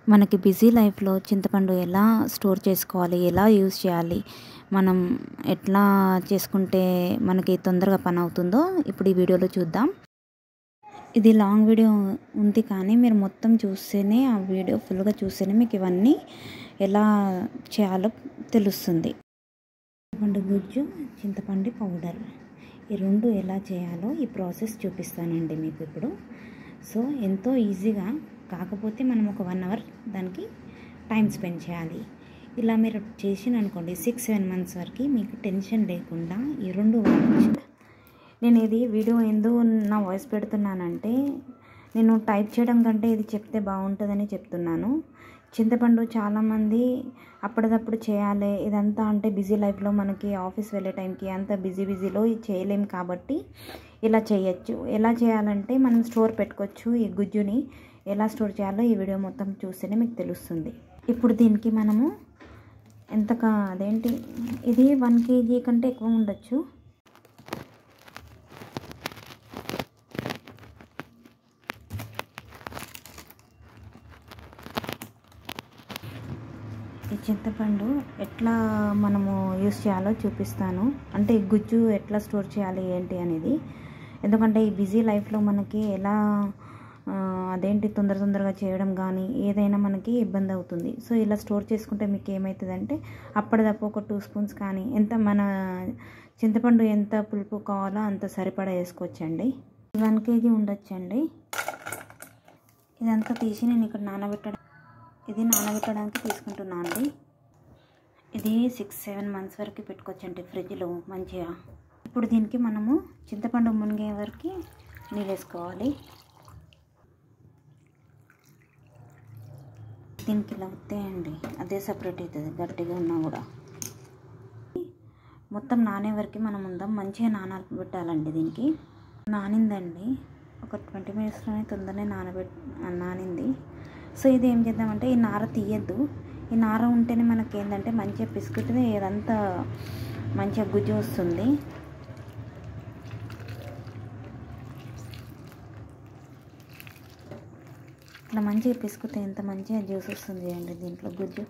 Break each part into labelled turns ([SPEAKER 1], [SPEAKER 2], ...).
[SPEAKER 1] మనకి బిజీ లైఫ్లో చింతపండు ఎలా స్టోర్ చేసుకోవాలి ఎలా యూస్ చేయాలి మనం ఎట్లా చేసుకుంటే మనకి తొందరగా పని అవుతుందో ఇప్పుడు ఈ వీడియోలో చూద్దాం ఇది లాంగ్ వీడియో ఉంది కానీ మీరు మొత్తం చూస్తేనే ఆ వీడియో ఫుల్గా చూస్తేనే మీకు ఇవన్నీ ఎలా చేయాలో తెలుస్తుంది చింతపండు గుజ్జు చింతపండు పౌడర్ ఈ రెండు ఎలా చేయాలో ఈ ప్రాసెస్ చూపిస్తానండి మీకు ఇప్పుడు సో ఎంతో ఈజీగా కాకపోతే మనం ఒక వన్ అవర్ దానికి టైం స్పెండ్ చేయాలి ఇలా మీరు చేసిన అనుకోండి సిక్స్ సెవెన్ మంత్స్ వరకు మీకు టెన్షన్ లేకుండా ఈ రెండు వాడచ్చు నేను ఇది వీడియో ఎందుకు నా వాయిస్ పెడుతున్నానంటే నేను టైప్ చేయడం కంటే ఇది చెప్తే బాగుంటుందని చెప్తున్నాను చింతపండు చాలామంది అప్పటిదప్పుడు చేయాలి ఇదంతా అంటే బిజీ లైఫ్లో మనకి ఆఫీస్ వెళ్ళే టైంకి అంత బిజీ బిజీలో చేయలేం కాబట్టి ఇలా చేయొచ్చు ఎలా చేయాలంటే మనం స్టోర్ పెట్టుకోవచ్చు ఈ గుజ్జుని ఎలా స్టోర్ చేయాలో ఈ వీడియో మొత్తం చూస్తేనే మీకు తెలుస్తుంది ఇప్పుడు దీనికి మనము ఎంతగా అదేంటి ఇది వన్ కేజీ కంటే ఎక్కువ ఉండొచ్చు ఈ చింతపండు ఎట్లా మనము యూస్ చేయాలో చూపిస్తాను అంటే ఈ గుజ్జు ఎట్లా స్టోర్ చేయాలి ఏంటి అనేది ఎందుకంటే ఈ బిజీ లైఫ్లో మనకి ఎలా అదేంటి తొందర తొందరగా చేయడం కానీ ఏదైనా మనకి ఇబ్బంది అవుతుంది సో ఇలా స్టోర్ చేసుకుంటే మీకు ఏమవుతుందంటే అప్పటిదప్పు ఒక టూ స్పూన్స్ కానీ ఎంత మన చింతపండు ఎంత పులుపు కావాలో అంత సరిపడా వేసుకోవచ్చండి వన్ కేజీ ఉండొచ్చండి ఇదంతా తీసి నేను ఇక్కడ నానబెట్టడం ఇది నానబెట్టడానికి తీసుకుంటున్నా అండి ఇది సిక్స్ సెవెన్ మంత్స్ వరకు పెట్టుకోవచ్చండి ఫ్రిడ్జ్లో మంచిగా ఇప్పుడు దీనికి మనము చింతపండు మునిగే వరకు నీళ్ళు వేసుకోవాలి దీనికి ఇలా వస్తాయండి అదే సపరేట్ అవుతుంది గట్టిగా ఉన్నా కూడా మొత్తం నానే వరకు మనం ఉందాం మంచిగా నాన పెట్టాలండి దీనికి నానిందండి ఒక ట్వంటీ మినిట్స్లోనే తొందరనే నానబెట్ నానింది సో ఇది ఏం చేద్దామంటే ఈ నార తీయద్దు ఈ నార ఉంటేనే మనకి ఏంటంటే మంచిగా పిసుకుతుంది ఇదంతా మంచిగా గుజ్జు వస్తుంది ఇట్లా మంచిగా పిసుకుతే ఎంత మంచిగా జ్యూస్ వస్తుంది అండి దీంట్లో గుజ్జు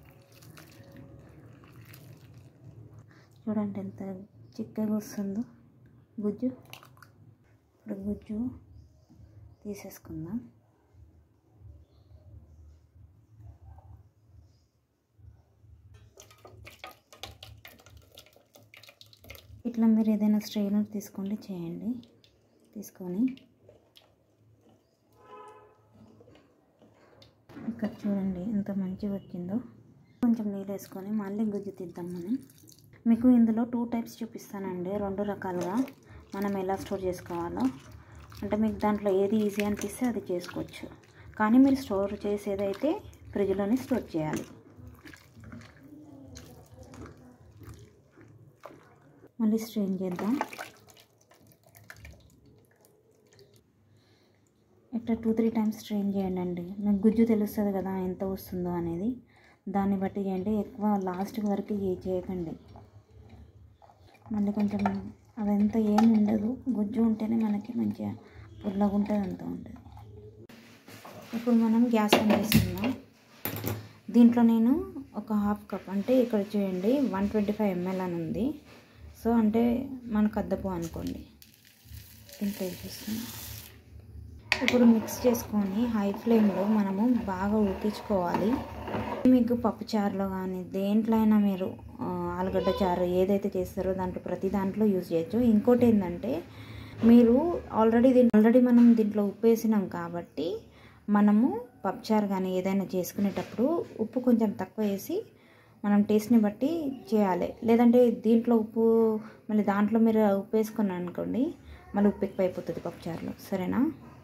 [SPEAKER 1] చూడండి ఎంత చిక్కగా వస్తుందో గుజ్జు ఇప్పుడు గుజ్జు తీసేసుకుందాం ఇట్లా మీరు ఏదైనా స్ట్రెయినర్ తీసుకోండి చేయండి తీసుకొని ఇక్కడ చూడండి ఎంత మంచిగా వచ్చిందో కొంచెం నీళ్ళు వేసుకొని మళ్ళీ గుజ్జు తీద్దాం మనం మీకు ఇందులో టూ టైప్స్ చూపిస్తానండి రెండు రకాలుగా మనం ఎలా స్టోర్ చేసుకోవాలో అంటే మీకు దాంట్లో ఏది ఈజీ అనిపిస్తే అది చేసుకోవచ్చు కానీ మీరు స్టోర్ చేసేదైతే ఫ్రిడ్జ్లోనే స్టోర్ చేయాలి మళ్ళీ స్ట్రెయిన్ చేద్దాం ఇట్లా టూ త్రీ టైమ్స్ స్ట్రెయిన్ చేయండి అండి మీకు గుజ్జు తెలుస్తుంది కదా ఎంత వస్తుందో అనేది దాన్ని బట్టి చేయండి ఎక్కువ లాస్ట్ వరకు ఏ చేయకండి మళ్ళీ కొంచెం అదంతా ఏం ఉండదు గుజ్జు ఉంటేనే మనకి మంచిగా పుల్లగా ఉంటుంది అంతా ఉంటుంది ఇప్పుడు మనం గ్యాస్ ఆన్ చేస్తున్నాం దీంట్లో నేను ఒక హాఫ్ కప్ అంటే ఇక్కడ చూడండి వన్ ట్వంటీ ఫైవ్ ఎంఎల్ అని ఉంది సో అంటే మనకు అద్దపు అనుకోండి దీంట్లో వేసేస్తున్నాం ఇప్పుడు మిక్స్ చేసుకొని హై ఫ్లేమ్లో మనము బాగా ఉడికించుకోవాలి మీకు పప్పు చారులో కానీ దేంట్లో అయినా మీరు ఆలుగడ్డ చారు ఏదైతే చేస్తారో దాంట్లో ప్రతి దాంట్లో యూజ్ చేయొచ్చు ఇంకోటి ఏంటంటే మీరు ఆల్రెడీ దీంట్లో ఆల్రెడీ మనం దీంట్లో ఉప్పు వేసినాం కాబట్టి మనము పప్పుచారు కానీ ఏదైనా చేసుకునేటప్పుడు ఉప్పు కొంచెం తక్కువ వేసి మనం టేస్ట్ని బట్టి చేయాలి లేదంటే దీంట్లో ఉప్పు మళ్ళీ దాంట్లో మీరు ఉప్పు వేసుకున్నాను అనుకోండి మళ్ళీ ఉప్పు ఎక్కువ అయిపోతుంది పప్పుచారులో సరేనా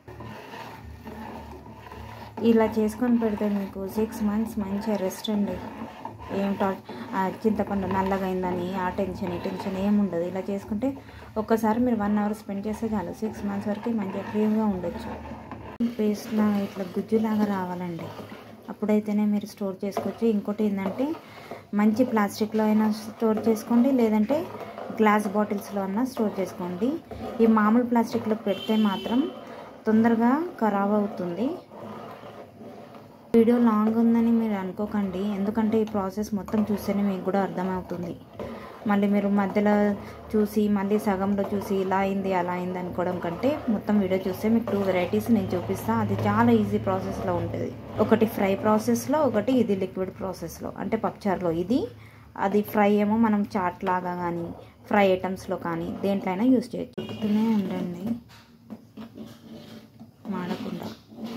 [SPEAKER 1] ఇలా చేసుకొని పెడితే మీకు సిక్స్ మంత్స్ మంచిగా రెస్ట్ అండి ఏం టా చింతపండు నల్లగా అయిందని ఆ టెన్షన్ ఈ టెన్షన్ ఏం ఉండదు ఇలా చేసుకుంటే ఒక్కసారి మీరు వన్ అవర్ స్పెండ్ చేస్తే చాలు సిక్స్ మంత్స్ వరకు మంచిగా ఫ్రీగా ఉండొచ్చు పేస్ట్లా ఇట్లా గుజ్జులాగా రావాలండి అప్పుడైతేనే మీరు స్టోర్ చేసుకోవచ్చు ఇంకోటి ఏంటంటే మంచి ప్లాస్టిక్లో అయినా స్టోర్ చేసుకోండి లేదంటే గ్లాస్ బాటిల్స్లో అయినా స్టోర్ చేసుకోండి ఈ మామూలు ప్లాస్టిక్లో పెడితే మాత్రం తొందరగా ఖరాబ్ అవుతుంది వీడియో లాంగ్ ఉందని మీరు అనుకోకండి ఎందుకంటే ఈ ప్రాసెస్ మొత్తం చూస్తేనే మీకు కూడా అర్థమవుతుంది మళ్ళీ మీరు మధ్యలో చూసి మళ్ళీ సగంలో చూసి ఇలా అయింది అలా అయింది అనుకోవడం కంటే మొత్తం వీడియో చూస్తే మీకు టూ వెరైటీస్ నేను చూపిస్తాను అది చాలా ఈజీ ప్రాసెస్లో ఉంటుంది ఒకటి ఫ్రై ప్రాసెస్లో ఒకటి ఇది లిక్విడ్ ప్రాసెస్లో అంటే పప్చార్లో ఇది అది ఫ్రై ఏమో మనం చాట్ లాగా కానీ ఫ్రై ఐటమ్స్లో కానీ దేంట్లో అయినా యూజ్ చేయొచ్చు చెప్తూనే ఉండండి మాడకుండా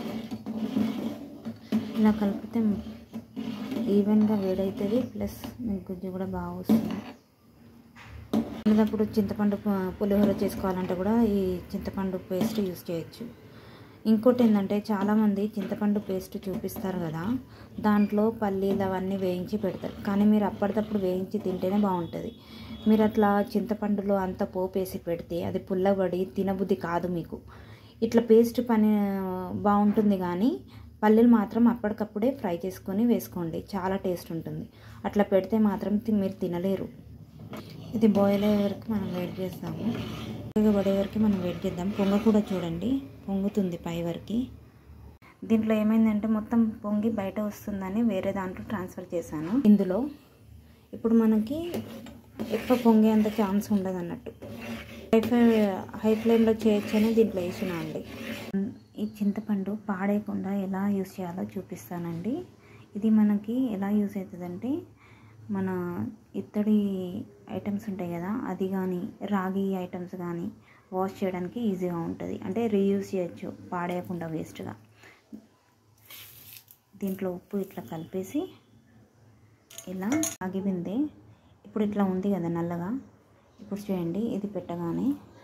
[SPEAKER 1] ఇలా కలిపితే ఈవెన్గా వేడవుతుంది ప్లస్ మీకు గుజ్జు కూడా బాగా వస్తుంది అప్పుడు చింతపండు పు- పులిహోర చేసుకోవాలంటే కూడా ఈ చింతపండు పేస్ట్ యూస్ చేయొచ్చు ఇంకోటి ఏంటంటే చాలామంది చింతపండు పేస్ట్ చూపిస్తారు కదా దాంట్లో పల్లీలు అవన్నీ వేయించి పెడతారు కానీ మీరు అప్పటికప్పుడు వేయించి తింటేనే బాగుంటుంది మీరు అట్లా చింతపండులో అంత పోపు వేసి పెడితే అది పుల్లబడి తినబుద్ధి కాదు మీకు ఇట్లా పేస్ట్ పని బాగుంటుంది కానీ పల్లీలు మాత్రం అప్పటికప్పుడే ఫ్రై చేసుకొని వేసుకోండి చాలా టేస్ట్ ఉంటుంది అట్లా పెడితే మాత్రం తి- మీరు తినలేరు ఇది బాయిల్ అయ్యే వరకు మనం వెయిట్ చేస్తాము పడే వరకు మనం వెయిట్ చేద్దాం పొంగ కూడా చూడండి పొంగుతుంది పై వరకు దీంట్లో ఏమైందంటే మొత్తం పొంగి బయట వస్తుందని వేరే దాంట్లో ట్రాన్స్ఫర్ చేశాను ఇందులో ఇప్పుడు మనకి ఎక్కువ పొంగేంత ఛాన్స్ ఉండదు అన్నట్టు హై ఫ్లే హై ఫ్లేమ్లో చేయొచ్చని దీంట్లో వేసిన అండి ఈ చింతపండు పాడేయకుండా ఎలా యూస్ చేయాలో చూపిస్తానండి ఇది మనకి ఎలా యూస్ అవుతుందంటే మన ఇత్తడి ఐటమ్స్ ఉంటాయి కదా అది కానీ రాగి ఐటమ్స్ కానీ వాష్ చేయడానికి ఈజీగా ఉంటుంది అంటే రీయూజ్ చేయొచ్చు పాడేయకుండా వేస్ట్గా దీంట్లో ఉప్పు ఇట్లా కలిపేసి ఇలా ఆగిపోయింది ఇప్పుడు ఇట్లా ఉంది కదా నల్లగా ఇప్పుడు చూడండి ఇది పెట్టగానే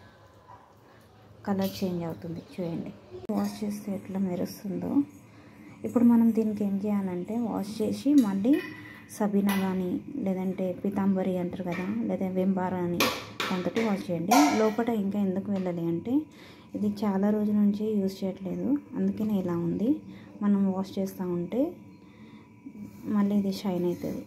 [SPEAKER 1] కలర్ చేంజ్ అవుతుంది చూడండి వాష్ చేస్తే ఎట్లా మెరుస్తుందో ఇప్పుడు మనం దీనికి ఏం చేయాలంటే వాష్ చేసి మళ్ళీ సబీనా కానీ లేదంటే పితాంబరి అంటారు కదా లేదా వెంబారా అని దాంతో వాష్ చేయండి లోపల ఇంకా ఎందుకు వెళ్ళాలి అంటే ఇది చాలా రోజుల నుంచి యూజ్ చేయట్లేదు అందుకనే ఇలా ఉంది మనం వాష్ చేస్తూ ఉంటే మళ్ళీ ఇది షైన్ అవుతుంది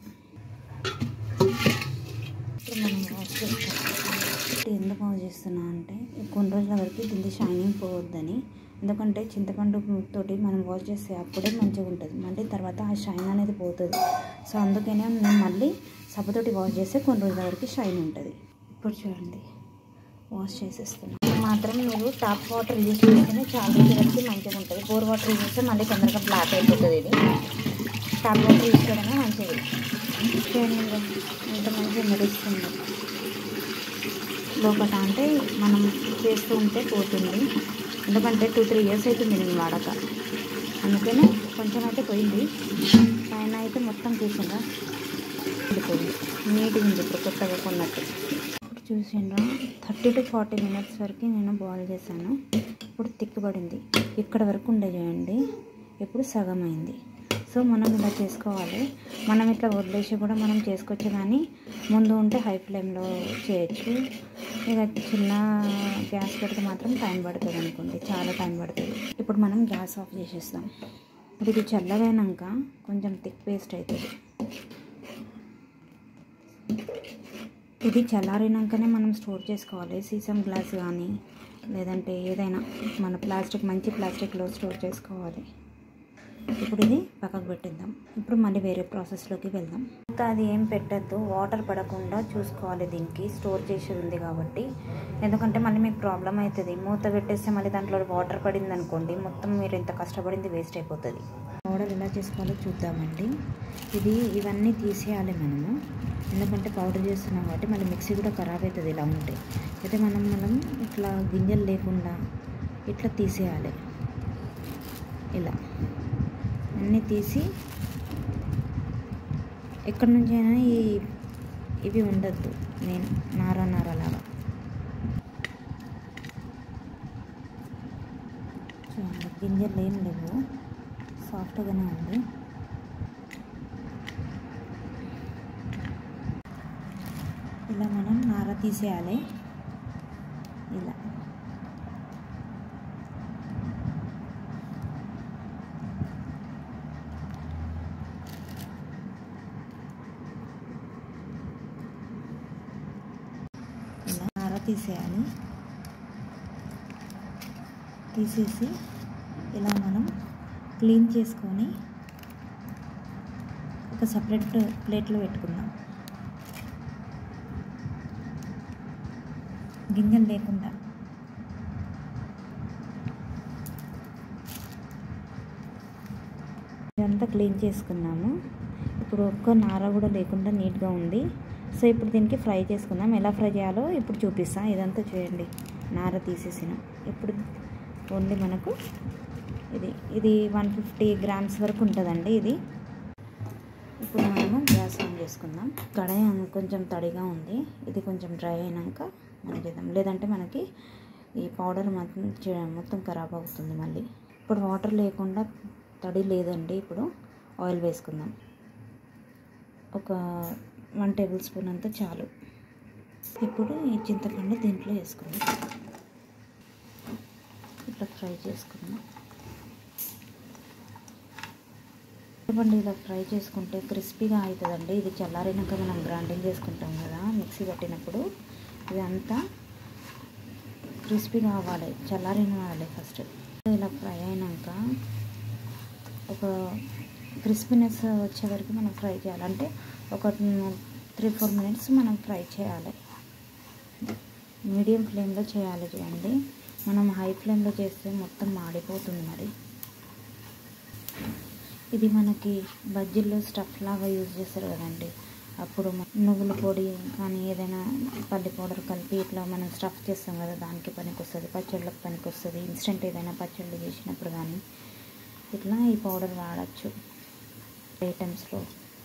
[SPEAKER 1] ఇప్పుడు మనం వాష్ చేస్తాం ఎందుకు వాష్ చేస్తున్నా అంటే కొన్ని రోజుల వరకు దీనికి షైనింగ్ పోవద్దని ఎందుకంటే చింతపండు తోటి మనం వాష్ చేస్తే అప్పుడే మంచిగా ఉంటుంది మళ్ళీ తర్వాత ఆ షైన్ అనేది పోతుంది సో అందుకనే నేను మళ్ళీ సబ్బతోటి వాష్ చేస్తే కొన్ని రోజుల వరకు షైన్ ఉంటుంది ఇప్పుడు చూడండి వాష్ చేసేస్తున్నాను మాత్రం మీరు టాప్ వాటర్ యూజ్ చేస్తేనే చాలా రోజుల వరకు మంచిగా ఉంటుంది బోర్ వాటర్ యూజ్ చేస్తే మళ్ళీ తొందరగా బ్లాక్ అయిపోతుంది ఇది టాప్ వాటర్ యూజ్ చేయడమే మంచిది చూడండి ఇంత మంచిగా మెరుస్తుంది లోపల అంటే మనం చేస్తూ ఉంటే పోతుంది ఎందుకంటే టూ త్రీ ఇయర్స్ అవుతుంది నేను వాడక అందుకనే కొంచెం అయితే పోయింది పైన అయితే మొత్తం చూసిందా వెళ్ళిపోయింది నీట్గా ఉంది ఇప్పుడు కొత్తగా కొన్నట్టు ఇప్పుడు చూసిండ్రా థర్టీ టు ఫార్టీ మినిట్స్ వరకు నేను బాయిల్ చేశాను ఇప్పుడు తిక్కుబడింది ఇక్కడ వరకు ఉండే చేయండి ఇప్పుడు సగం అయింది సో మనం ఇలా చేసుకోవాలి మనం ఇట్లా వదిలేసి కూడా మనం చేసుకోవచ్చు కానీ ముందు ఉంటే హై ఫ్లేమ్లో చేయొచ్చు ఇక చిన్న గ్యాస్ పెడితే మాత్రం టైం పడుతుంది అనుకోండి చాలా టైం పడుతుంది ఇప్పుడు మనం గ్యాస్ ఆఫ్ చేసేస్తాం ఇప్పుడు ఇది చల్లగైనాక కొంచెం థిక్ పేస్ట్ అవుతుంది ఇది చల్లారినాకనే మనం స్టోర్ చేసుకోవాలి సీసం గ్లాస్ కానీ లేదంటే ఏదైనా మన ప్లాస్టిక్ మంచి ప్లాస్టిక్లో స్టోర్ చేసుకోవాలి ఇప్పుడు ఇది పక్కకు పెట్టేద్దాం ఇప్పుడు మళ్ళీ వేరే ప్రాసెస్లోకి వెళ్దాం ఇంకా అది ఏం పెట్టద్దు వాటర్ పడకుండా చూసుకోవాలి దీనికి స్టోర్ చేసేది ఉంది కాబట్టి ఎందుకంటే మళ్ళీ మీకు ప్రాబ్లం అవుతుంది మూత పెట్టేస్తే మళ్ళీ దాంట్లో వాటర్ పడింది అనుకోండి మొత్తం మీరు ఎంత కష్టపడింది వేస్ట్ అయిపోతుంది పౌడర్ ఎలా చేసుకోవాలో చూద్దామండి ఇది ఇవన్నీ తీసేయాలి మనము ఎందుకంటే పౌడర్ చేస్తున్నాం కాబట్టి మళ్ళీ మిక్సీ కూడా ఖరాబ్ అవుతుంది ఇలా ఉంటే అయితే మనం మనం ఇట్లా గింజలు లేకుండా ఇట్లా తీసేయాలి ఇలా అన్నీ తీసి ఎక్కడి నుంచి అయినా ఈ ఇవి ఉండద్దు నేను నార నార లాగా చూడండి గింజలు ఏం లేవు సాఫ్ట్గానే ఉంది ఇలా మనం నార తీసేయాలి ఇలా ఇలా నార తీసేయాలి తీసేసి ఇలా మనం క్లీన్ చేసుకొని ఒక సపరేట్ ప్లేట్లో పెట్టుకుందాం గింజలు లేకుండా ఇదంతా క్లీన్ చేసుకున్నాము ఇప్పుడు ఒక్క నార కూడా లేకుండా నీట్గా ఉంది సో ఇప్పుడు దీనికి ఫ్రై చేసుకుందాం ఎలా ఫ్రై చేయాలో ఇప్పుడు చూపిస్తాం ఇదంతా చేయండి నార తీసేసిన ఇప్పుడు ఓన్లీ మనకు ఇది ఇది వన్ ఫిఫ్టీ గ్రామ్స్ వరకు ఉంటుందండి ఇది ఇప్పుడు మనము గ్యాస్ ఆన్ చేసుకుందాం కడాయి కొంచెం తడిగా ఉంది ఇది కొంచెం డ్రై అయినాక మనం చేద్దాం లేదంటే మనకి ఈ పౌడర్ మొత్తం చే- మొత్తం ఖరాబ్ అవుతుంది మళ్ళీ ఇప్పుడు వాటర్ లేకుండా తడి లేదండి ఇప్పుడు ఆయిల్ వేసుకుందాం ఒక వన్ టేబుల్ స్పూన్ అంతా చాలు ఇప్పుడు ఈ చింతపండు దీంట్లో వేసుకుందాం ఇట్లా ఫ్రై చేసుకుందాం చింతపండు ఇలా ఫ్రై చేసుకుంటే క్రిస్పీగా అవుతుందండి ఇది చల్లారినాక మనం గ్రైండింగ్ చేసుకుంటాం కదా మిక్సీ పట్టినప్పుడు ఇదంతా క్రిస్పీగా అవ్వాలి చల్లారిన అవ్వాలి ఫస్ట్ ఇలా ఫ్రై అయినాక ఒక క్రిస్పీనెస్ వచ్చే వరకు మనం ఫ్రై చేయాలి అంటే ఒక త్రీ ఫోర్ మినిట్స్ మనం ఫ్రై చేయాలి మీడియం ఫ్లేమ్లో చేయాలి చూడండి మనం హై ఫ్లేమ్లో చేస్తే మొత్తం మాడిపోతుంది మరి ఇది మనకి బజ్జీల్లో స్టఫ్ లాగా యూజ్ చేస్తారు కదండి అప్పుడు మ- నువ్వుల పొడి కానీ ఏదైనా పల్లి పౌడర్ కలిపి ఇట్లా మనం స్టఫ్ చేస్తాం కదా దానికి పనికి వస్తుంది పచ్చళ్ళకి పనికి వస్తుంది ఇన్స్టెంట్ ఏదైనా పచ్చళ్ళు చేసినప్పుడు కానీ ఇట్లా ఈ పౌడర్ వాడచ్చు ఐటమ్స్లో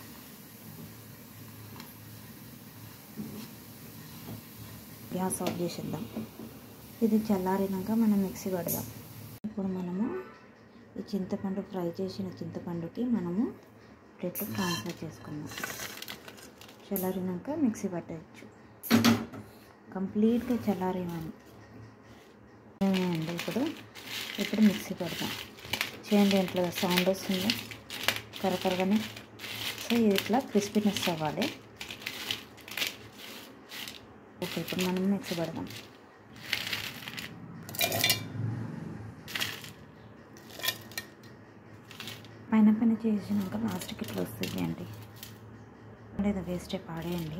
[SPEAKER 1] గ్యాస్ ఆఫ్ చేసేద్దాం ఇది చల్లారినాక మనం మిక్సీ పడదాం ఇప్పుడు మనము ఈ చింతపండు ఫ్రై చేసిన చింతపండుకి మనము ప్లేట్లో ట్రాన్స్ఫర్ చేసుకుందాం చల్లారినాక మిక్సీ పట్టవచ్చు కంప్లీట్గా చల్లారేమని అండి ఇప్పుడు ఇప్పుడు మిక్సీ పెడదాం చేయండి ఇంట్లో సౌండ్ వస్తుంది కరకరగానే సో ఇది ఇట్లా క్రిస్పీనెస్ అవ్వాలి ఓకే ఇప్పుడు మనం మిక్సీ పెడదాం పైన పైన చేసినాక లాస్ట్కి ఇట్లా వస్తుంది అండి లేదా వేస్టే పాడేయండి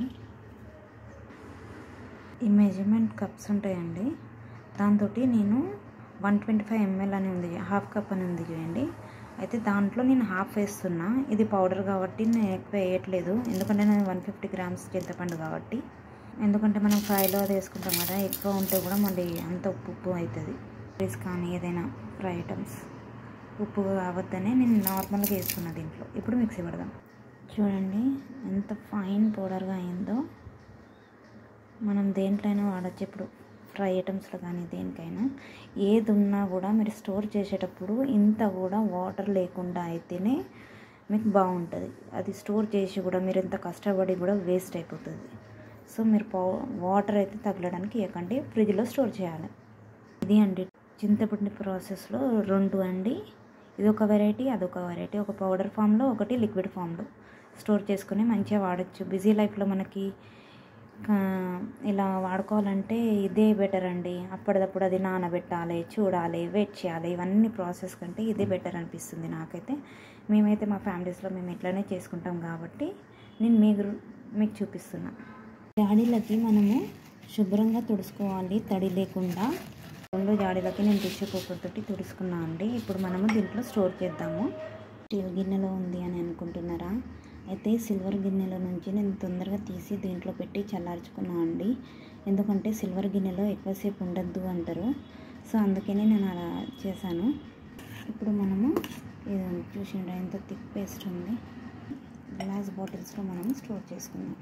[SPEAKER 1] ఈ మెజర్మెంట్ కప్స్ ఉంటాయండి దాంతో నేను వన్ ట్వంటీ ఫైవ్ ఎంఎల్ అని ఉంది హాఫ్ కప్ అని ఉంది చూడండి అయితే దాంట్లో నేను హాఫ్ వేస్తున్నా ఇది పౌడర్ కాబట్టి నేను ఎక్కువ వేయట్లేదు ఎందుకంటే నేను వన్ ఫిఫ్టీ గ్రామ్స్ చింతపండు కాబట్టి ఎందుకంటే మనం ఫ్రైలో అది వేసుకుంటాం కదా ఎక్కువ ఉంటే కూడా మళ్ళీ అంత ఉప్పు ఉప్పు అవుతుంది రైస్ కానీ ఏదైనా ఫ్రై ఐటమ్స్ ఉప్పు కావద్దనే నేను నార్మల్గా వేసుకున్నా దీంట్లో ఇప్పుడు మిక్సీ పడదాం చూడండి ఎంత ఫైన్ పౌడర్గా అయిందో మనం దేంట్లైనా వాడచ్చు ఇప్పుడు ఫ్రై ఐటమ్స్లో కానీ దేనికైనా ఏది ఉన్నా కూడా మీరు స్టోర్ చేసేటప్పుడు ఇంత కూడా వాటర్ లేకుండా అయితేనే మీకు బాగుంటుంది అది స్టోర్ చేసి కూడా మీరు ఎంత కష్టపడి కూడా వేస్ట్ అయిపోతుంది సో మీరు పౌ వాటర్ అయితే తగలడానికి ఇవ్వకండి ఫ్రిడ్జ్లో స్టోర్ చేయాలి ఇది అండి చింతపండు ప్రాసెస్లో రెండు అండి ఇది ఒక వెరైటీ అదొక వెరైటీ ఒక పౌడర్ ఫామ్లో ఒకటి లిక్విడ్ ఫామ్లో స్టోర్ చేసుకుని మంచిగా వాడచ్చు బిజీ లైఫ్లో మనకి ఆ, ఇలా వాడుకోవాలంటే ఇదే బెటర్ అండి అప్పటిదప్పుడు అది నానబెట్టాలి చూడాలి వెయిట్ చేయాలి ఇవన్నీ ప్రాసెస్ కంటే ఇదే బెటర్ అనిపిస్తుంది నాకైతే మేమైతే మా ఫ్యామిలీస్లో మేము ఇట్లానే చేసుకుంటాం కాబట్టి నేను మీకు మీకు చూపిస్తున్నా జాడీలకి మనము శుభ్రంగా తుడుచుకోవాలి తడి లేకుండా రెండు జాడీలకి నేను టిష్యూ పేపర్ తోటి తుడుచుకున్నా అండి ఇప్పుడు మనము దీంట్లో స్టోర్ చేద్దాము స్టీల్ గిన్నెలో ఉంది అని అనుకుంటున్నారా అయితే సిల్వర్ గిన్నెలో నుంచి నేను తొందరగా తీసి దీంట్లో పెట్టి చల్లార్చుకున్నా అండి ఎందుకంటే సిల్వర్ గిన్నెలో ఎక్కువసేపు ఉండద్దు అంటారు సో అందుకనే నేను అలా చేశాను ఇప్పుడు మనము ఇది చూసిండ్రా ఎంత థిక్ పేస్ట్ ఉంది గ్లాస్ బాటిల్స్లో మనము స్టోర్ చేసుకుందాం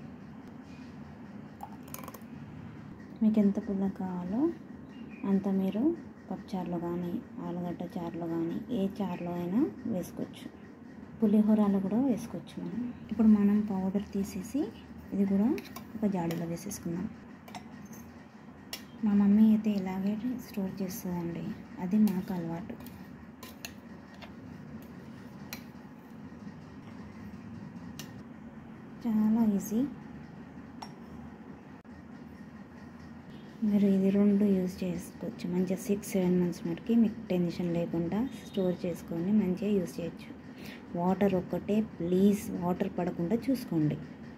[SPEAKER 1] మీకు ఎంత పుల్ల కావాలో అంత మీరు పప్పుచారులో కానీ ఆలుగడ్డ చారులో కానీ ఏ చారులో అయినా వేసుకోవచ్చు పులిహోరాలో కూడా వేసుకోవచ్చు మనం ఇప్పుడు మనం పౌడర్ తీసేసి ఇది కూడా ఒక జాడీలో వేసేసుకుందాం మా మమ్మీ అయితే ఇలాగే స్టోర్ చేస్తుందండి అది మాకు అలవాటు చాలా ఈజీ మీరు ఇది రెండు యూజ్ చేసుకోవచ్చు మంచిగా సిక్స్ సెవెన్ మంత్స్ మటుకి మీకు టెన్షన్ లేకుండా స్టోర్ చేసుకొని మంచిగా యూజ్ చేయొచ్చు వాటర్ ఒక్కటే ప్లీజ్ వాటర్ పడకుండా చూసుకోండి